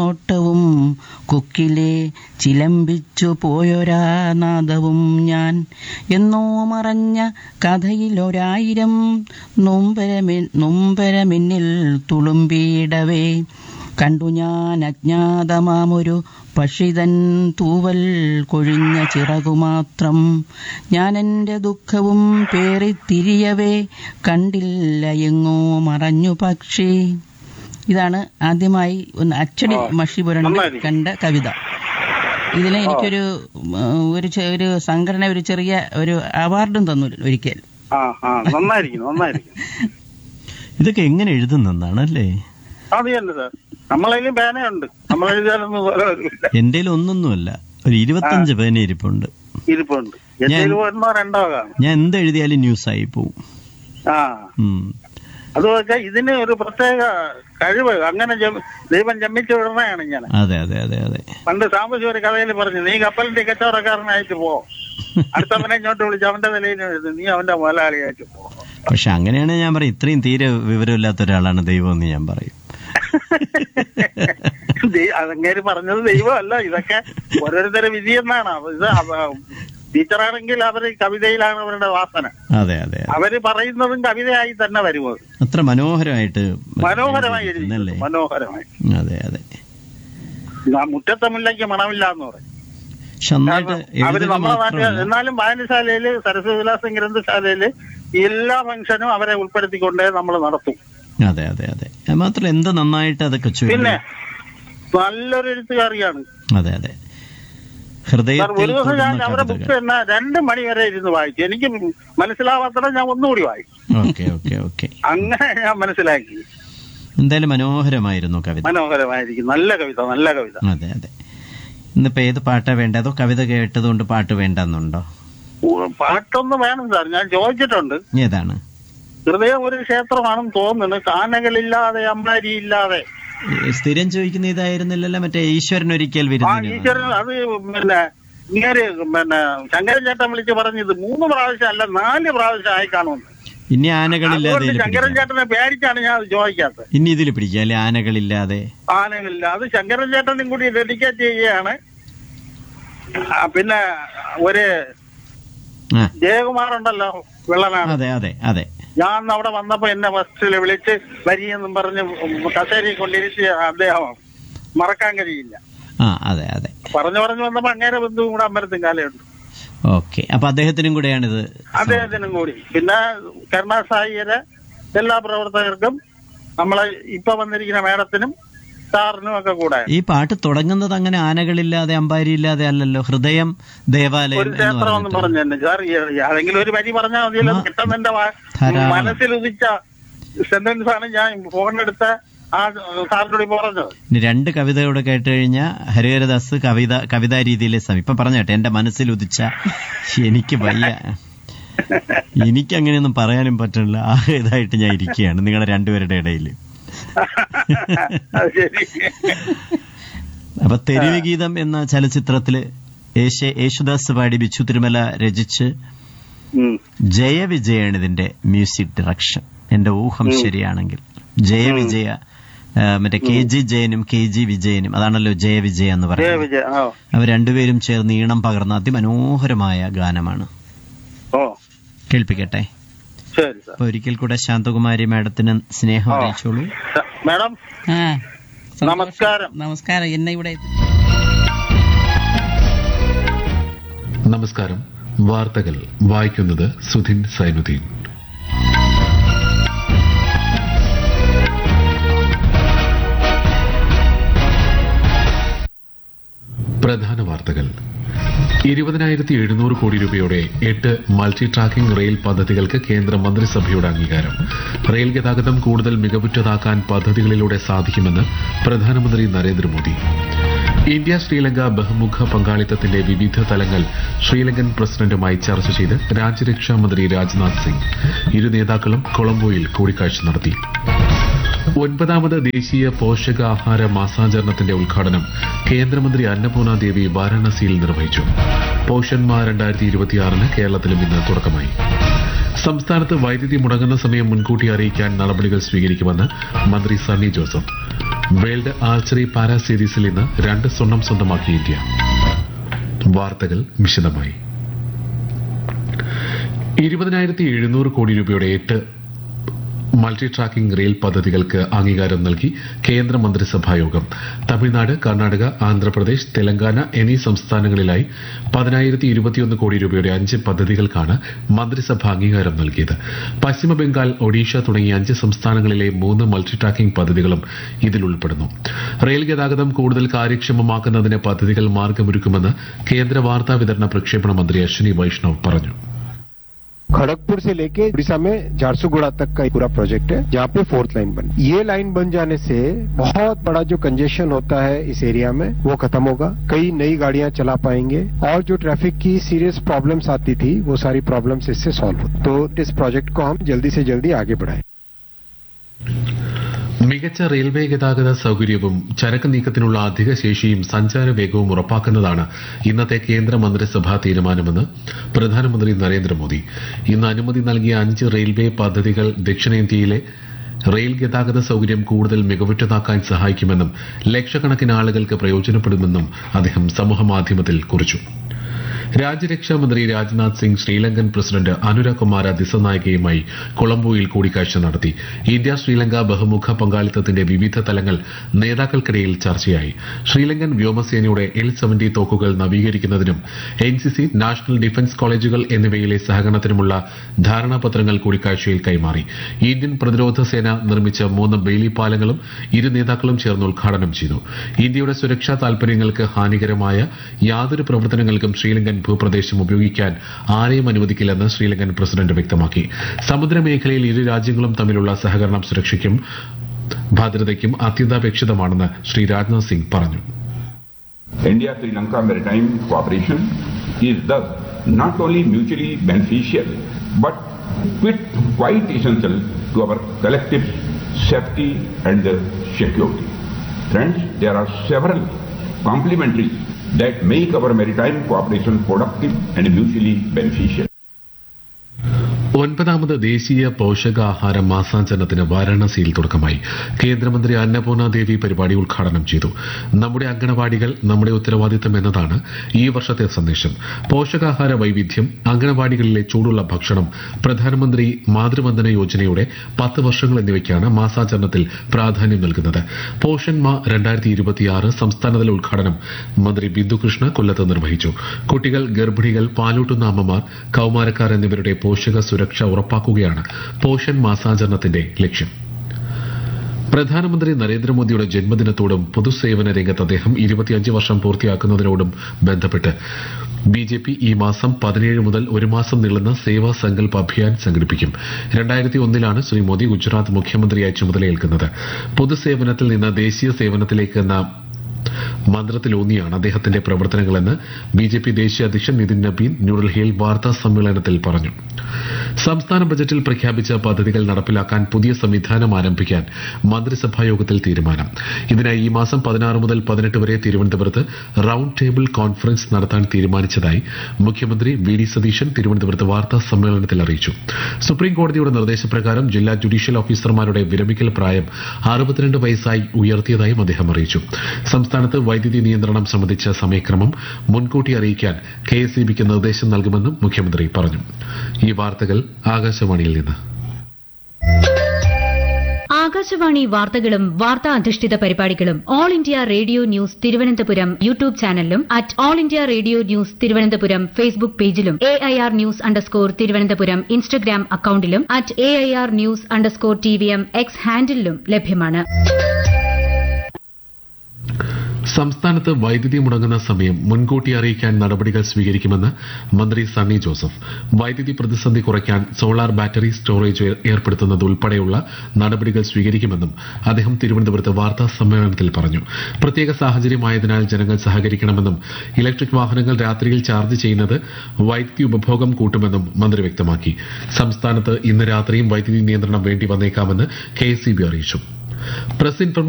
നോട്ടവും കൊക്കിലെ ചിലമ്പിച്ചു പോയൊരാ നാദവും ഞാൻ എന്നോ മറഞ്ഞ കഥയിലൊരായിരം നൊമ്പരമി നൊമ്പരമിന്നിൽ തുളുമ്പിയിടവേ കണ്ടു ഞാൻ അജ്ഞാതമാമൊരു പക്ഷിതൻ തൂവൽ കൊഴിഞ്ഞ ചിറകുമാത്രം ഞാൻ എൻ്റെ ദുഃഖവും പേറിത്തിരിയവേ കണ്ടില്ല എങ്ങോ മറഞ്ഞു പക്ഷി ഇതാണ് ആദ്യമായി ഒന്ന് അച്ചടി ആ, മഷി പുരണ്ട് നന്നായിരിക്കും. കണ്ട കവിത ഇതിന് എനിക്കൊരു ഉം, ഒരു ചെ- ഒരു സംഘടന ഒരു ചെറിയ ഒരു അവാർഡും തന്നു ഒരിക്കൽ ആ ആ നന്നായിരിക്കും നന്നായിരിക്കും ഇതൊക്കെ എങ്ങനെ എഴുതുന്നതാണ് അല്ലേ അത് തന്നെ സാർ നമ്മളതിലും പേനയുണ്ട് നമ്മൾ എഴുതിയാലൊന്നും പോലെ വരില്ല എന്റെ ഒന്നൊന്നുമല്ല ഒരു ഇരുപത്തഞ്ച് പേന ഇരിപ്പുണ്ട് ഇരിപ്പുണ്ട് എന്തെങ്കിലും ഒന്നോ രണ്ടോ കാണും ഞാൻ എന്ത് എഴുതിയാലും ന്യൂസ് ആയി പോവും ആ ഉം. അതുമൊക്കെ ഇതിന് ഒരു പ്രത്യേക കഴിവ് അങ്ങനെ ജം- ദൈവം ജമ്മിച്ചു വിടണയാണ് ഇങ്ങനെ അതെ അതെ അതെ അതെ പണ്ട് സാമ്പശി ഒരു കഥയിൽ പറഞ്ഞു നീ കപ്പലിന്റെ കച്ചവടക്കാരനായിട്ട് പോ അടുത്തവനെ ഇങ്ങോട്ട് വിളിച്ച് അവന്റെ നിലയിൽ എഴുതി നീ അവന്റെ മുതലാളിയായിട്ട് പോ പക്ഷെ അങ്ങനെയാണ് ഞാൻ പറയും ഇത്രയും തീരെ വിവരമില്ലാത്ത ഒരാളാണ് ദൈവം എന്ന് ഞാൻ പറയും ദൈ- അതങ്ങേര് പറഞ്ഞത് ദൈവമല്ല ഇതൊക്കെ ഓരോരുത്തരുടെ വിധി എന്നാണ് അപ്പൊ ഇത് അവ- ടീച്ചറാണെങ്കിൽ അവര് കവിതയിലാണ് അവരുടെ വാസന അതെ അതെ അതെ. അവര് പറയുന്നതും കവിതയായി തന്നെ വരുമത് അത്ര മനോഹരമായിട്ട് മനോഹരമായി എഴുതിയിരിക്കുന്നല്ലേ? എഴുതി മനോഹരമായി അതെ അതെ ആ മുറ്റത്തെ മുല്ലയ്ക്ക് മണമില്ല എന്ന് പറയും പക്ഷെ നന്നായിട്ട് കാരണം അവര് എഴുതുക നമ്മളെ നാട്ടിൽ മാത്രമല്ല എന്നാലും വായനശാലയില് സരസ്വതി വിലാസം ഗ്രന്ഥശാലയില് എല്ലാ ഫംഗ്ഷനും അവരെ ഉൾപ്പെടുത്തിക്കൊണ്ടേ നമ്മൾ നടത്തും അതെ അതെ അതെ അത് മാത്രമല്ല എന്ത് നന്നായിട്ട് അതൊക്കെ ചൊല്ലും പിന്നെ നല്ലൊരു എഴുത്തുകാരിയാണ് അതെ അതെ സാർ ഹൃദയത്തിൽ ഒരു ദിവസം ഞാൻ തൊടുന്ന അവരുടെ ബുക്ക് കവിതകൾ തന്നെ രണ്ട് മണി വരെ ഇരുന്ന് വായിച്ചു എനിക്ക് മനസ്സിലാവാത്തത് ഞാൻ ഒന്നുകൂടി വായിച്ചു ഓക്കെ ഓക്കെ ഓക്കെ അങ്ങനെ ഞാൻ മനസ്സിലാക്കി എന്തായാലും മനോഹരമായിരുന്നു കവിത മനോഹരമായിരിക്കും നല്ല കവിത നല്ല കവിത അതെ അതെ ഇന്നിപ്പോ ഏത് പാട്ടാ വേണ്ട അതോ കവിത കേട്ടതുകൊണ്ട് പാട്ട് വേണ്ടെന്നുണ്ടോ ഉ- പാട്ടൊന്നും വേണം സാർ ഞാൻ ചോദിച്ചിട്ടുണ്ട് ഏതാണ് ഹൃദയം ഒരു ക്ഷേത്രമാണെന്ന് തോന്നുന്നു കാനകളില്ലാതെ അമ്പാരി ഇല്ലാതെ ഏ, സ്ഥിരം ചോദിക്കുന്ന ഇതായിരുന്നില്ലല്ലോ മറ്റേ ഈശ്വരൻ ഒരിക്കൽ ആ വിരുന്നിന് ഈശ്വരൻ അത് പിന്നെ ഇങ്ങനെ പിന്നെ ശങ്കരൻ ചേട്ടൻ വിളിച്ച് പറഞ്ഞത് മൂന്ന് പ്രാവശ്യം അല്ല നാല് പ്രാവശ്യം ആയി കാണുമെന്ന് ഇനി ആനകളില്ലാതെ അതുകൊണ്ട് ഇതില് ശങ്കരൻ പിടിക്കാം. ചേട്ടനെ പേടിച്ചാണ് ഞാൻ അത് ചോദിക്കാത്തത് ഇനി ഇതിൽ പിടിക്കാം അല്ലെ ആനകളില്ലാതെ ആനകളില്ല അത് ശങ്കരൻ ചേട്ടനും കൂടി ഡെഡിക്കേറ്റ് ചെയ്യുകയാണ് ആ, പിന്നെ ഒരു ആ ജയകുമാർ ഉണ്ടല്ലോ വെള്ളനാട് അതെ അതെ അതെ ഞാൻ അന്ന് അവിടെ വന്നപ്പോ എന്നെ ഫസ്റ്റിൽ വിളിച്ച് വരിയെന്നും പറഞ്ഞ് കസേരയിൽ കൊണ്ടിരുത്തി അദ്ദേഹം മറക്കാൻ കഴിയില്ല ആ അതെ അതെ പറഞ്ഞു പറഞ്ഞു വന്നപ്പോ അങ്ങേരെ ബന്ധുവും കൂടെ അമ്പലത്തും കാലയുണ്ട് ഓക്കെ അപ്പൊ അദ്ദേഹത്തിനും കൂടെയാണിത് അദ്ദേഹത്തിനും കൂടി പിന്നെ കരുണാസായിയുടെ എല്ലാ പ്രവർത്തകർക്കും നമ്മളെ ഇപ്പൊ വന്നിരിക്കുന്ന മേഡത്തിനും സാറിനും ഒക്കെ കൂടെ ഈ പാട്ട് തുടങ്ങുന്നത് അങ്ങനെ ആനകളില്ലാതെ അമ്പാരിയില്ലാതെ അല്ലല്ലോ ഹൃദയം ദേവാലയം ഒരു എന്ന് ക്ഷേത്രം എന്ന് പറഞ്ഞിട്ട് പറഞ്ഞു തന്നെ സാർ ഏതെങ്കിലും ഒരു വരി പറഞ്ഞാൽ മതിയല്ലോ ആ. പെട്ടെന്ന് എന്റെ വാ- ധാരാളം. മനസ്സിൽ ഉദിച്ച സെന്റൻസ് ആണ് ഞാൻ ഫോണെടുത്ത ആ സാറിനോട് ഇപ്പൊ പറഞ്ഞത് ഇനി രണ്ട് കവിതയോടെ കേട്ട് കഴിഞ്ഞാൽ ഹരിഹരദാസ് കവിത കവിതാ രീതിയിലെ സമയം ഇപ്പൊ പറഞ്ഞേട്ടെ എന്റെ മനസ്സിൽ ഉദിച്ച എനിക്ക് വയ്യ എനിക്ക് അങ്ങനെയൊന്നും പറയാനും പറ്റില്ല ആ ഇതായിട്ട് ഞാൻ ഇരിക്കുകയാണ് നിങ്ങളുടെ രണ്ടുപേരുടെ ഇടയിൽ അത് ശരി അപ്പൊ തെരുവ് ഗീതം എന്ന ചലച്ചിത്രത്തില് യേശ യേശുദാസ് പാടി ബിച്ചു തിരുമല രചിച്ച് ഉം. ജയവിജയാണ് ഇതിന്റെ മ്യൂസിക് ഡയറക്ഷൻ എന്റെ ഊഹം ശരിയാണെങ്കിൽ ജയവിജയ ആ, മറ്റേ കെ ജി ജയനും കെ ജി വിജയനും അതാണല്ലോ ജയവിജയ എന്ന് ജയ പറയുന്നത് വിജയ ആ അവർ രണ്ടുപേരും ചേർന്ന് ഈണം പകർന്ന അതിമനോഹരമായ ഗാനമാണ് ഓ കേൾപ്പിക്കട്ടെ ശരി സാർ അപ്പൊ ഒരിക്കൽ കൂടെ ശാന്തകുമാരി മാഡത്തിന് സ്നേഹം ആ. അറിയിച്ചോളൂ മേഡം ആ സന്തോഷം. നമസ്കാരം. നമസ്കാരം എന്നെ ഇവിടെ നമസ്കാരം വാർത്തകൾ വായിക്കുന്നത് സുധിൻ സൈനുദ്ദീൻ പ്രധാന വാർത്തകൾ ഇരുപതിനായിരത്തി എഴുന്നൂറ് കോടി രൂപയോടെ എട്ട് മൾട്ടി ട്രാക്കിംഗ് റെയിൽ പദ്ധതികൾക്ക് കേന്ദ്ര മന്ത്രിസഭയുടെ അംഗീകാരം റെയിൽ ഗതാഗതം കൂടുതൽ മികവുറ്റതാക്കാൻ പദ്ധതികളിലൂടെ സാധിക്കുമെന്ന് പ്രധാനമന്ത്രി നരേന്ദ്രമോദി ഇന്ത്യ ശ്രീലങ്ക ബഹുമുഖ പങ്കാളിത്തത്തിന്റെ വിവിധ തലങ്ങൾ ശ്രീലങ്കൻ പ്രസിഡന്റുമായി ചർച്ച ചെയ്ത് രാജ്യരക്ഷാ മന്ത്രി രാജ്നാഥ് സിംഗ് ഇരു നേതാക്കളും കൊളംബോയിൽ കൂടിക്കാഴ്ച നടത്തി ഒൻപതാമത് ദേശീയ പോഷകാഹാര മാസാചരണത്തിന്റെ ഉദ്ഘാടനം കേന്ദ്രമന്ത്രി അന്നപൂർണ ദേവി വാരാണസിയിൽ നിർവഹിച്ചു പോഷന്മാ രണ്ടായിരത്തി ഇരുപത്തിയാറിന് കേരളത്തിലും ഇന്ന് തുടക്കമായി സംസ്ഥാനത്ത് വൈദ്യുതി മുടങ്ങുന്ന സമയം മുൻകൂട്ടി അറിയിക്കാൻ നടപടികൾ സ്വീകരിക്കുമെന്ന് മന്ത്രി Sunny Joseph world archery para സീരീസിൽ ഇന്ന് രണ്ട് സ്വർണം സ്വന്തമാക്കി ഇന്ത്യ വാർത്തകൾ വിശദമായി ഇരുപതിനായിരത്തി എഴുന്നൂറ് കോടി രൂപയുടെ എട്ട് മൾട്ടി ട്രാക്കിംഗ് റെയിൽ പദ്ധതികൾക്ക് അംഗീകാരം നൽകി കേന്ദ്ര മന്ത്രിസഭാ യോഗം തമിഴ്നാട് കർണാടക ആന്ധ്രാപ്രദേശ് തെലങ്കാന എന്നീ സംസ്ഥാനങ്ങളിലായി പതിനായിരത്തി ഇരുപത്തിയൊന്ന് കോടി രൂപയുടെ അഞ്ച് പദ്ധതികൾക്കാണ് മന്ത്രിസഭ അംഗീകാരം നൽകിയത് പശ്ചിമ ബംഗാൾ ഒഡീഷ തുടങ്ങിയ അഞ്ച് സംസ്ഥാനങ്ങളിലെ മൂന്ന് മൾട്ടി ട്രാക്കിംഗ് പദ്ധതികളും ഇതിൽ ഉൾപ്പെടുന്നു റെയിൽ ഗതാഗതം കൂടുതൽ കാര്യക്ഷമമാക്കുന്നതിന് പദ്ധതികൾ മാർഗമൊരുക്കുമെന്ന് കേന്ദ്ര വാർത്താ വിതരണ പ്രക്ഷേപണ മന്ത്രി അശ്വിനി വൈഷ്ണവ് പറഞ്ഞു खड़गपुर से लेके उड़ीसा में झारसुगुड़ा तक का पूरा प्रोजेक्ट है जहाँ पे फोर्थ लाइन बन ये लाइन बन जाने से बहुत बड़ा जो कंजेशन होता है इस एरिया में वो खत्म होगा कई नई गाड़ियां चला पाएंगे और जो ट्रैफिक की सीरियस प्रॉब्लम्स आती थी वो सारी प्रॉब्लम्स इससे सॉल्व हो तो इस प्रोजेक्ट को हम जल्दी से जल्दी आगे बढ़ाएं മികച്ച റെയിൽവേ ഗതാഗത സൌകര്യവും ചരക്ക് നീക്കത്തിനുള്ള അധിക ശേഷിയും സഞ്ചാര വേഗവും ഉറപ്പാക്കുന്നതാണ് ഇന്നത്തെ കേന്ദ്ര മന്ത്രിസഭാ തീരുമാനമെന്ന് പ്രധാനമന്ത്രി നരേന്ദ്രമോദി ഇന്ന് അനുമതി നൽകിയ അഞ്ച് റെയിൽവേ പദ്ധതികൾ ദക്ഷിണേന്ത്യയിലെ റെയിൽ ഗതാഗത സൌകര്യം കൂടുതൽ മികവുറ്റതാക്കാൻ സഹായിക്കുമെന്നും ലക്ഷക്കണക്കിന് ആളുകൾക്ക് പ്രയോജനപ്പെടുമെന്നും അദ്ദേഹം സമൂഹമാധ്യമത്തിൽ കുറിച്ചു രാജ്യരക്ഷാ മന്ത്രി രാജ്നാഥ് സിംഗ് ശ്രീലങ്കൻ പ്രസിഡന്റ് അനുര കുമാര ദിസനായികയുമായി കൊളംബോയിൽ കൂടിക്കാഴ്ച നടത്തി ഇന്ത്യ ശ്രീലങ്ക ബഹുമുഖ പങ്കാളിത്തത്തിന്റെ വിവിധ തലങ്ങൾ നേതാക്കൾക്കിടയിൽ ചർച്ചയായി ശ്രീലങ്കൻ വ്യോമസേനയുടെ എൽ സെവന്റി തോക്കുകൾ നവീകരിക്കുന്നതിനും എൻസിസി നാഷണൽ ഡിഫൻസ് കോളേജുകൾ എന്നിവയിലെ സഹകരണത്തിനുമുള്ള ധാരണാപത്രങ്ങൾ കൂടിക്കാഴ്ചയിൽ കൈമാറി ഇന്ത്യൻ പ്രതിരോധ സേന നിർമ്മിച്ച മൂന്ന് ബെയിലി പാലങ്ങളും ഇരു നേതാക്കളും ചേർന്ന് ഉദ്ഘാടനം ചെയ്തു ഇന്ത്യയുടെ സുരക്ഷാ താൽപര്യങ്ങൾക്ക് ഹാനികരമായ യാതൊരു പ്രവർത്തനങ്ങൾക്കും ശ്രീലങ്കൻ ഭൂപ്രദേശം ഉപയോഗിക്കാൻ ആരെയും അനുവദിക്കില്ലെന്ന് ശ്രീലങ്കൻ പ്രസിഡന്റ് വ്യക്തമാക്കി സമുദ്രമേഖലയിൽ ഇരു രാജ്യങ്ങളും തമ്മിലുള്ള സഹകരണം സുരക്ഷയ്ക്കും ഭദ്രതയ്ക്കും അത്യന്താപേക്ഷിതമാണെന്ന് ശ്രീ രാജ്നാഥ് സിംഗ് പറഞ്ഞു India Sri Lanka maritime cooperation is thus not only mutually beneficial but quite, quite essential to our collective safety and security. Friends, there are several complementaries that make our maritime cooperation productive and mutually beneficial. ഒൻപതാമത് ദേശീയ പോഷകാഹാര മാസാചരണത്തിന് വാരാണസിയിൽ തുടക്കമായി കേന്ദ്രമന്ത്രി അന്നപൂർണ ദേവി പരിപാടി ഉദ്ഘാടനം ചെയ്തു നമ്മുടെ അങ്കണവാടികൾ നമ്മുടെ ഉത്തരവാദിത്തം എന്നതാണ് ഈ വർഷത്തെ സന്ദേശം പോഷകാഹാര വൈവിധ്യം അങ്കണവാടികളിലെ ചൂടുള്ള ഭക്ഷണം പ്രധാനമന്ത്രി മാതൃവന്ദന യോജനയുടെ പത്ത് വർഷങ്ങൾ എന്നിവയ്ക്കാണ് മാസാചരണത്തിൽ പ്രാധാന്യം നൽകുന്നത് പോഷൻ മാ രണ്ടായിരത്തി ഇരുപത്തിയാറ് സംസ്ഥാനതല ഉദ്ഘാടനം മന്ത്രി ബിന്ദു കൃഷ്ണ കൊല്ലത്ത് നിർവഹിച്ചു കുട്ടികൾ ഗർഭിണികൾ പാലൂട്ടുന്ന അമ്മമാർ കൌമാരക്കാർ എന്നിവരുടെ പോഷക സുരക്ഷ ഉറപ്പാക്കുകയാണ് പോഷൻ മാസാചരണത്തിന്റെ ലക്ഷ്യം പ്രധാനമന്ത്രി നരേന്ദ്രമോദിയുടെ ജന്മദിനത്തോടും പൊതുസേവന രംഗത്ത് അദ്ദേഹം ഇരുപത്തിയഞ്ച് വർഷം പൂർത്തിയാക്കുന്നതിനോടും ബന്ധപ്പെട്ട് ബി ജെ പി ഈ മാസം പതിനേഴ് മുതൽ ഒരു മാസം നീളുന്ന സേവാ സങ്കല്പ് അഭിയാൻ സംഘടിപ്പിക്കും രണ്ടായിരത്തി ഒന്നിലാണ് ശ്രീ മോദി ഗുജറാത്ത് മുഖ്യമന്ത്രിയായി ചുമതലയേൽക്കുന്നത് പൊതുസേവനത്തിൽ നിന്ന് ദേശീയ സേവനത്തിലേക്ക് എന്ന മന്ത്രത്തിലൂന്നിയാണ് അദ്ദേഹത്തിന്റെ പ്രവർത്തനങ്ങളെന്ന് ബി ജെ പി ദേശീയ അധ്യക്ഷൻ നിതിൻ നബീൻ ന്യൂഡൽഹിയിൽ വാർത്താ സമ്മേളനത്തിൽ പറഞ്ഞു സംസ്ഥാന ബജറ്റിൽ പ്രഖ്യാപിച്ച പദ്ധതികൾ നടപ്പിലാക്കാൻ പുതിയ സംവിധാനം ആരംഭിക്കാൻ മന്ത്രിസഭാ യോഗത്തിൽ തീരുമാനം ഇതിനായി ഈ മാസം പതിനാറ് മുതൽ പതിനെട്ട് വരെ തിരുവനന്തപുരത്ത് റൌണ്ട് ടേബിൾ കോൺഫറൻസ് നടത്താൻ തീരുമാനിച്ചതായി മുഖ്യമന്ത്രി വി ഡി സതീശൻ തിരുവനന്തപുരത്ത് വാർത്താ സമ്മേളനത്തിൽ അറിയിച്ചു സുപ്രീം കോടതിയുടെ നിർദ്ദേശപ്രകാരം ജില്ലാ ജുഡീഷ്യൽ ഓഫീസർമാരുടെ വിരമിക്കൽ പ്രായം അറുപത്തിരണ്ട് വയസ്സായി ഉയർത്തിയതായും അദ്ദേഹം അറിയിച്ചു സംസ്ഥാനത്ത് വൈദ്യുതി നിയന്ത്രണം സംബന്ധിച്ച സമയക്രമം മുൻകൂട്ടി അറിയിക്കാൻ കെ എസ് ഇ ബിക്ക് നിർദ്ദേശം നൽകുമെന്നും മുഖ്യമന്ത്രി പറഞ്ഞു ഈ വാർത്തകൾ ആകാശവാണിയിൽ നിന്ന് ആകാശവാണി വാർത്തകളും വാർത്താ അധിഷ്ഠിത പരിപാടികളും All India Radio News Thiruvananthapuram YouTube ചാനലിലും at All India Radio News Thiruvananthapuram Facebook പേജിലും A I R News underscore Thiruvananthapuram Instagram അക്കൌണ്ടിലും at A I R News underscore T V M X ഹാൻഡിലും ലഭ്യമാണ് സംസ്ഥാനത്ത് വൈദ്യുതി മുടങ്ങുന്ന സമയം മുൻകൂട്ടി അറിയിക്കാൻ നടപടികൾ സ്വീകരിക്കുമെന്ന് മന്ത്രി സണ്ണി ജോസഫ് വൈദ്യുതി പ്രതിസന്ധി കുറയ്ക്കാൻ സോളാർ ബാറ്ററി സ്റ്റോറേജ് ഏർപ്പെടുത്തുന്നത് ഉൾപ്പെടെയുള്ള നടപടികൾ സ്വീകരിക്കുമെന്നും അദ്ദേഹം തിരുവനന്തപുരത്ത് വാർത്താ സമ്മേളനത്തിൽ പറഞ്ഞു പ്രത്യേക സാഹചര്യമായതിനാൽ ജനങ്ങൾ സഹകരിക്കണമെന്നും ഇലക്ട്രിക് വാഹനങ്ങൾ രാത്രിയിൽ ചാർജ് ചെയ്യുന്നത് വൈദ്യുതി ഉപഭോഗം കൂട്ടുമെന്നും മന്ത്രി വ്യക്തമാക്കി സംസ്ഥാനത്ത് ഇന്ന് രാത്രിയും വൈദ്യുതി നിയന്ത്രണം വേണ്ടി വന്നേക്കാമെന്ന് കെ അറിയിച്ചു പ്രസ് ഇൻഫർമേഷൻ